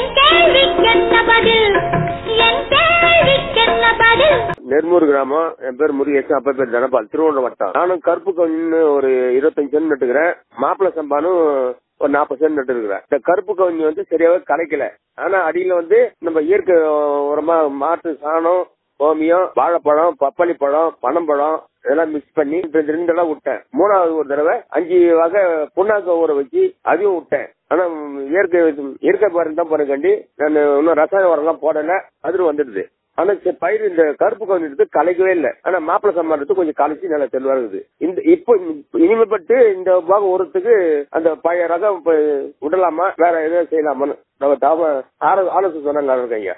என் கேள்விக்கென்ன பதில் என் கேள்விக்கென்ன பதில் நெர்மூர் கிராமம் என் பேர் முருகேசன் அப்பா பேர் தனபால் திருவண்ண வட்டம் நானும் கருப்பு கவுன்னு ஒரு இருபத்தஞ்சு சென்ட் நட்டுக்கிறேன் மாப்பிள சம்பானும் ஒரு நாற்பது சென்ட் நட்டு இருக்கிறேன் இந்த கருப்பு கவுனி வந்து சரியாவே கலைக்கல ஆனா அடியில வந்து நம்ம இயற்கை உரமா மாட்டு சாணம் கோமியம் வாழைப்பழம் பப்பாளி பழம் பனம்பழம் இதெல்லாம் மிக்ஸ் பண்ணி இப்ப இந்த ரெண்டெல்லாம் விட்டேன் மூணாவது ஒரு தடவை அஞ்சு வகை புண்ணாக்க ஊற வச்சு அதையும் விட்டேன் ஆனா இயற்கை இயற்கை பாருங்க தான் போறக்காண்டி நான் இன்னும் ரசாயன உரம்லாம் போடல அதுவும் வந்துடுது ஆனா சரி, பயிர் இந்த கருப்பு கவுனி எடுத்து கலைக்கவே இல்லை ஆனா மாப்பிள சம்பா எடுத்து கொஞ்சம் கலைச்சு நல்லா தெளிவா இருக்குது இந்த இப்போ இனிமேப்பட்டு இந்த பாகம் உரத்துக்கு அந்த பழைய ரகம் இப்ப விடலாமா வேற எதாவது செய்யலாமான்னு நம்ம தாம ஆலோசனை சொன்னாங்க ஐயா